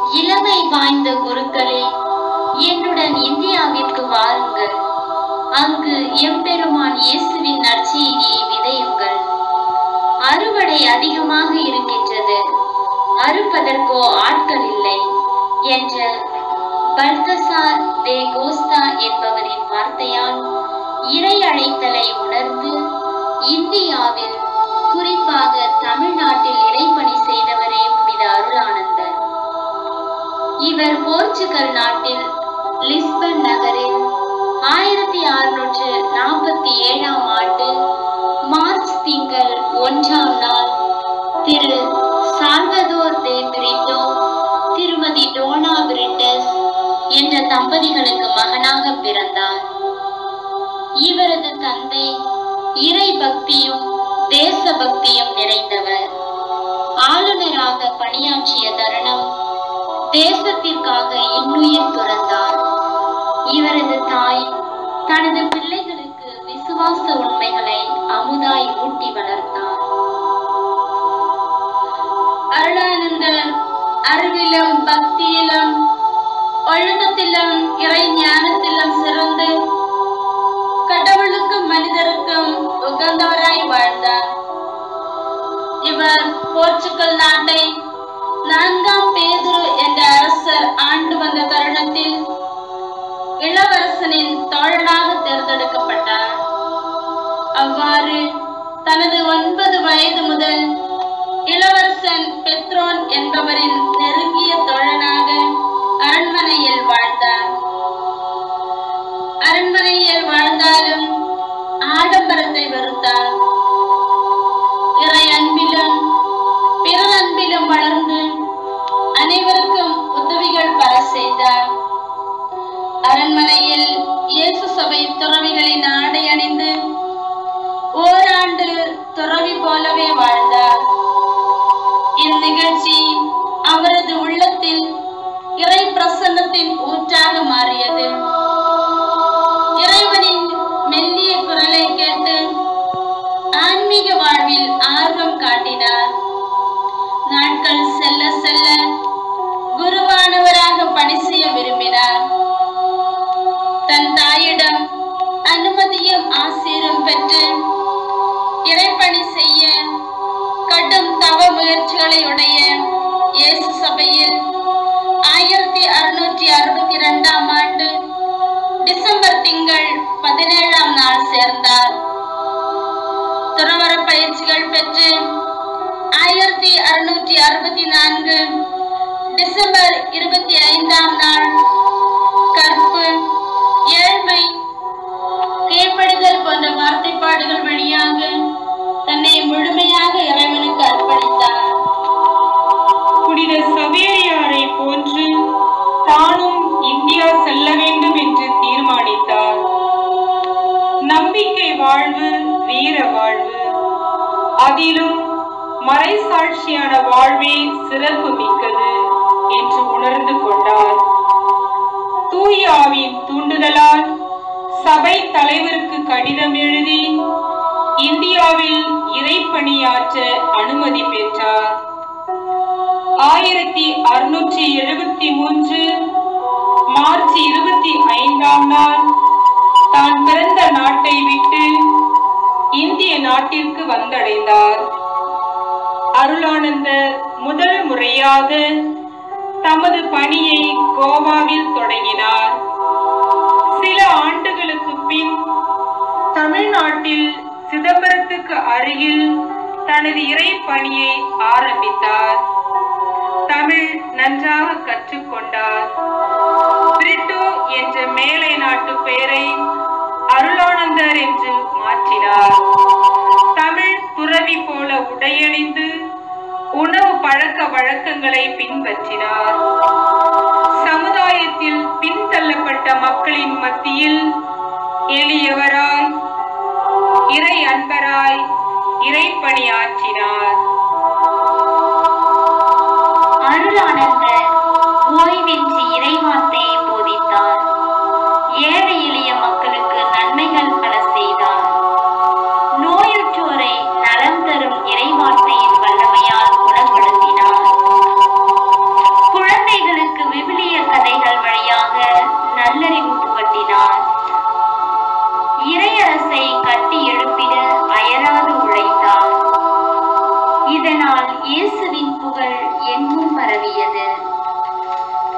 இளமை வாய்ந்த குருக்களே என்னுடன் இந்தியாவிற்கு வாருங்கள் அங்கு எம்பெருமான் இயேசுவின் நற்செய்தியை விதையுங்கள் அறுவடை அதிகமாக இருக்கின்றது அறுப்பதற்கோ ஆட்கள் இல்லை என்ற பல்தசார் தே கோஸ்தா என்பவரின் வார்த்தையால் இறை அழைத்தலை உணர்ந்து இந்தியாவில் குறிப்பாக தமிழ்நாட்டில் இறைப்பணி செய்தவரே புனித அருளானந்தர் இவர் போர்ச்சுகல் நாட்டில் லிஸ்பன் நகரில் ஆயிரத்தி அறுநூற்று நாற்பத்தி ஏழாம் ஆண்டு மார்ச் திங்கள் ஒன்றாம் நாள் திரு சால்வதோர் தே பிரிட்டோ திருமதி டோனா பிரிட்டஸ் என்ற தம்பதிகளுக்கு மகனாக பிறந்தார் இவரது தந்தை இறை பக்தியும் தேச பக்தியும் நிறைந்தவர் ஆளுநராக பணியாற்றிய தருணம் தேசத்திற்காக இன்னுயிர் துறந்தார் இவரது தாய் தனது பிள்ளைகளுக்கு விசுவாச உண்மைகளை அமுதாய் ஊட்டி வளர்த்தார் அருளானந்தர் அறிவிலும் பக்தியிலும் ஒழுக்கத்திலும் இறை ஞானத்திலும் சிறந்து கடவுளுக்கும் மனிதருக்கும் உகந்தவராய் வாழ்ந்தார் இவர் போர்ச்சுகல் நாட்டை நான்காம் பேதுரு என்ற அரசர் ஆண்டு வந்த தருணத்தில் இளவரசனின் தோழனாக தேர்ந்தெடுக்கப்பட்டார் அவ்வாறு தனது ஒன்பது வயது முதல் இளவரசன் பெத்ரோன் என்பவரின் நெருங்கிய தோழனாக அரண்மனையில் வாழ்ந்தார் அரண்மனையில் வாழ்ந்தாலும் ஆடம்பரத்தை வெறுத்தார் இறை அன்பிலும் பிறர் அன்பிலும் வளர்ந்து அனைவருக்கும் உதவிகள் பல செய்தார் அரண்மனையில் இயேசு சபை துறவிகளின் ஆடை அணிந்து ஓராண்டு துறவி போலவே வாழ்ந்தார் இந்நிகழ்ச்சி அவரது உள்ளத்தில் இறை பிரசன்னத்தின் ஊற்றாக மாறியது இறைவனின் மெல்லிய குரலை கேட்டு ஆன்மீக வாழ்வில் ஆர்வம் காட்டினார் நாட்கள் செல்ல செல்ல குருவானவராக பணி செய்ய விரும்பினார் தன் தாயிடம் அனுமதியும் ஆசீரும் பெற்று இறைப்பணி செய்ய கடும் தவ முயற்சிகளை உடைய இயேசு சபையில் ஆயிரத்தி அறுநூற்றி அறுபத்தி இரண்டாம் ஆண்டு டிசம்பர் திங்கள் பதினேழாம் நாள் சேர்ந்தார் துறவர பயிற்சிகள் பெற்று ஆயிரத்தி அறுநூற்றி அறுபத்தி நான்கு டிசம்பர் இருபத்தி ஐந்தாம் நாள் கற்பு ஏழ்மை கீழ்ப்படிதல் போன்ற வார்த்தைப்பாடுகள் வழியாக தன்னை முழுமையாக இறைவனுக்கு அர்ப்பணித்தார் புனித சவேரியாரை போன்று தானும் இந்தியா செல்ல வேண்டும் என்று தீர்மானித்தார் நம்பிக்கை வாழ்வு வீர வாழ்வு அதிலும் மறைசாட்சியான வாழ்வே சிறப்பு மிக்கது என்று உணர்ந்து கொண்டார் தூய ஆவியின் தூண்டுதலால் சபை தலைவருக்கு கடிதம் எழுதி இந்தியாவில் இறைப்பணியாற்ற அனுமதி பெற்றார் ஆயிரத்தி அறுநூற்றி எழுபத்தி மூன்று மார்ச் இருபத்தி ஐந்தாம் நாள் தான் பிறந்த நாட்டை விட்டு இந்திய நாட்டிற்கு வந்தடைந்தார் அருளானந்தர் முதல் முறையாக தமது பணியை கோவாவில் தொடங்கினார் சில ஆண்டுகளுக்கு பின் தமிழ்நாட்டில் சிதம்பரத்துக்கு அருகில் தனது இறை பணியை ஆரம்பித்தார் தமிழ் நன்றாக கற்றுக்கொண்டார் பிரிட்டோ என்ற மேலை நாட்டு பெயரை அருளானந்தர் என்று மாற்றினார் தமிழ் துறவி போல உடையணிந்து உணவு பழக்க வழக்கங்களை பின்பற்றினார் சமுதாயத்தில் பின்தள்ளப்பட்ட மக்களின் மத்தியில் எளியவராய் இறை அன்பராய் இறைப்பணியாற்றினார் அருளானந்தர் ஓய்வின்றி இறைவார்த்தையை போதித்தார் ஏழை எளிய மக்களுக்கு நன்மைகள் பல செய்தார் நோயுற்றோரை நலம் தரும் இறைவார்த்தையின் வல்லமையால் குணப்படுத்தினார் குழந்தைகளுக்கு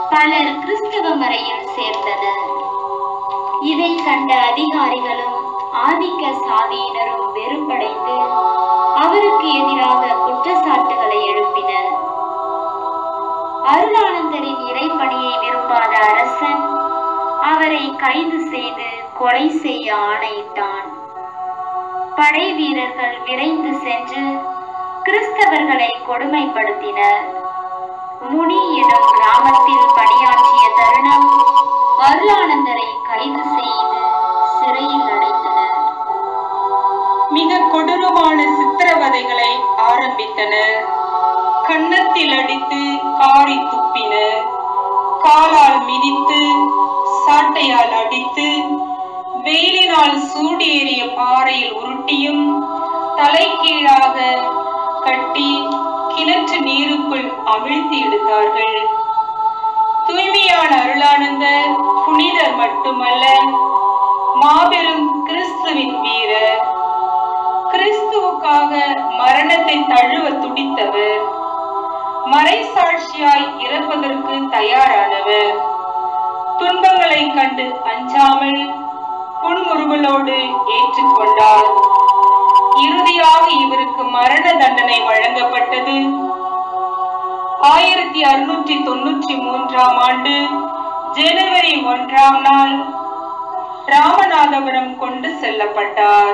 பலர் கிறிஸ்தவ மறையில் சேர்ந்தனர் இதை கண்ட அதிகாரிகளும் ஆதிக்க சாதியினரும் வெறுப்படைந்து அவருக்கு எதிராக குற்றச்சாட்டுகளை எழுப்பினர் அருளானந்தரின் இறைப்பணியை விரும்பாத அரசன் அவரை கைது செய்து கொலை செய்ய ஆணையிட்டான் படை வீரர்கள் விரைந்து சென்று கிறிஸ்தவர்களை கொடுமைப்படுத்தினர் முனி எனும் கிராமத்தில் பணியாற்றிய தருணம் அருளானந்தரை கைது செய்து சிறையில் அடைத்தனர் மிக கொடூரமான சித்திரவதைகளை ஆரம்பித்தனர் கன்னத்தில் அடித்து காரி துப்பினர் காலால் மிதித்து சாட்டையால் அடித்து வெயிலினால் சூடேறிய பாறையில் உருட்டியும் தலைகீழாக கட்டி கிணற்று நீருக்குள் அமிழ்த்தி எடுத்தார்கள் தூய்மையான அருளானந்தர் புனிதர் மட்டுமல்ல மாபெரும் கிறிஸ்துவின் வீரர் கிறிஸ்துவுக்காக மரணத்தை தழுவ துடித்தவர் மறைசாட்சியாய் இறப்பதற்கு தயாரானவர் துன்பங்களை கண்டு அஞ்சாமல் புன்முறுவலோடு ஏற்றுக்கொண்டார் இறுதியாக இவருக்கு மரண தண்டனை வழங்கப்பட்டது ஆயிரத்தி அறுநூற்றி தொண்ணூற்றி மூன்றாம் ஆண்டு ஜனவரி ஒன்றாம் நாள் ராமநாதபுரம் கொண்டு செல்லப்பட்டார்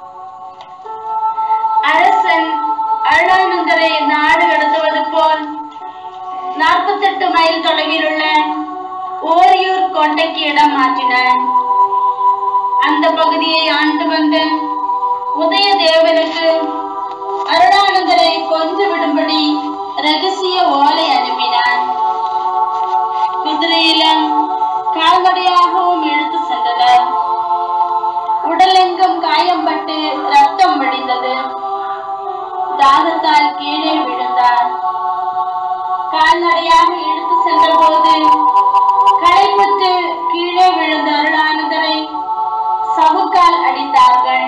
அரசன் அருளானந்தரை நாடு கடத்துவது போல் நாற்பத்தெட்டு மைல் தொலைவில் உள்ள ஓரியூர் கோட்டைக்கு இடம் மாற்றினார் அந்த பகுதியை ஆண்டு வந்த உதயதேவனுக்கு அருளானந்தரை கொன்று விடும்படி ரகசிய ஓலை அனுப்பினான் குதிரையிலும் கால்நடையாகவும் இழுத்து சென்றனர் உடலெங்கும் காயம்பட்டு ரத்தம் வடிந்தது தாகத்தால் கீழே விழுந்தார் கால்நடையாக இழுத்து சென்றபோது களைப்பட்டு கீழே விழுந்த அருளானந்தரை சவுக்கால் அடித்தார்கள்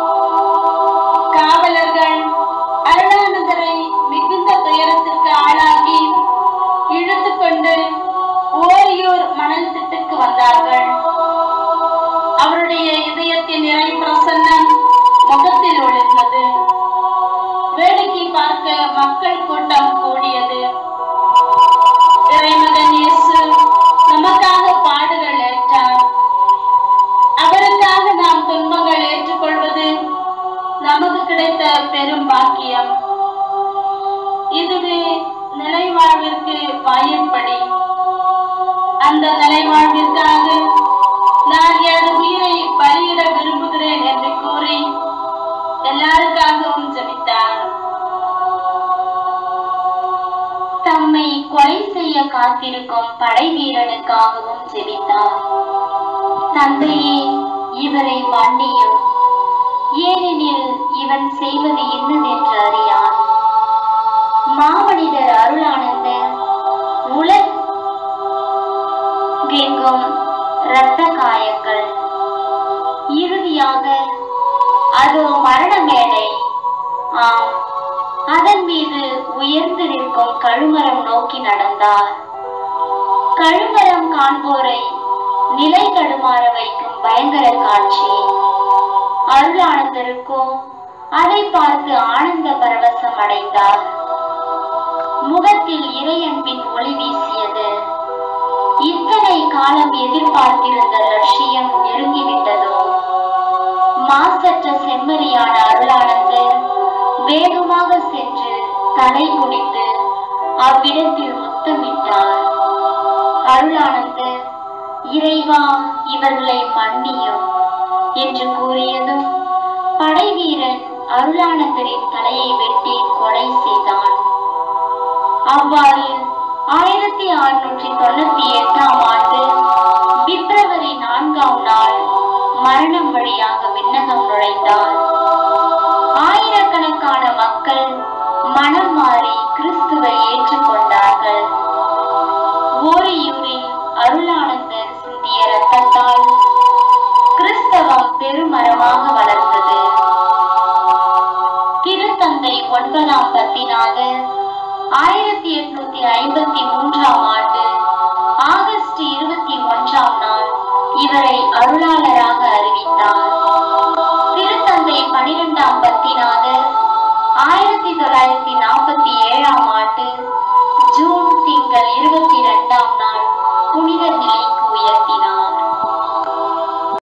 காவலர்கள் அருளானந்தரை மிகுந்த துயரத்திற்கு ஆளாகி இழுத்து கொண்டு ஓரியூர் மணல் திட்டுக்கு வந்தார்கள் அவருடைய இதயத்தின் நிறை பிரசன்னம் முகத்தில் ஒளிர்ந்தது வேடிக்கை பார்க்க மக்கள் கூட்டம் கூடியது இறைமகன் இயேசு நமக்காக பாடுகள் ஏற்றார் அவருக்காக நாம் துன்பங்கள் ஏற்றுக்கொள்வது நமக்கு கிடைத்த பெரும் பாக்கியம் இதுவே நிலைவாழ்விற்கு வாயிற்படி அந்த நிலைவாழ்விற்காக நான் எனது உயிரை பலியிட விரும்புகிறேன் என்று கூறி எல்லாருக்காகவும் ஜெபித்தார் தம்மை கொலை செய்ய காத்திருக்கும் படை வீரனுக்காகவும் ஜெபித்தார் தந்தையே இவரை மன்னியும் ஏனெனில் இவன் செய்வது இன்னதென்று அறியான் மாமனிதர் அருளானந்தர் உலகெங்கும் இரத்த காயங்கள் இறுதியாக அதோ மரண மேடை ஆம் அதன் மீது உயர்ந்து நிற்கும் கழுமரம் நோக்கி நடந்தார் கழுமரம் காண்போரை நிலை தடுமாற வைக்கும் பயங்கர காட்சி அருளானந்தருக்கோ அதை பார்த்து ஆனந்த பரவசம் அடைந்தார் முகத்தில் இறையன்பின் ஒளி வீசியது இத்தனை காலம் எதிர்பார்த்திருந்த லட்சியம் நெருங்கிவிட்டதோ மாசற்ற செம்மறியான அருளானந்தர் வேகமாக சென்று தலை குனிந்து அவ்விடத்தில் முத்தமிட்டார் அருளானந்தர் இறைவா இவர்களை மன்னியும் என்று கூறியதும் படைவீரன் அருளானந்தரின் தலையை வெட்டி கொலை செய்தான் அவ்வாறு ஆயிரத்தி அறுநூற்றி தொண்ணூத்தி எட்டாம் ஆண்டு பிப்ரவரி நான்காம் நாள் மரணம் வழியாக விண்ணகம் நுழைந்தார் ஆயிரக்கணக்கான மக்கள் மனம் மாறி கிறிஸ்துவை ஏற்றுக்கொண்டார்கள் ஓரியூரில் அருளானந்தர் சிந்திய ரத்தத்தால் கிறிஸ்தவம் பெருமரமாக வளர்ந்தது திருத்தந்தை ஒன்பதாம் பத்தினாக ஆயிரத்தி எட்நூத்தி ஐம்பத்தி மூன்றாம் ஆண்டு ஆகஸ்ட் இருபத்தி ஒன்றாம் நாள் இவரை அருளாளராக அறிவித்தார்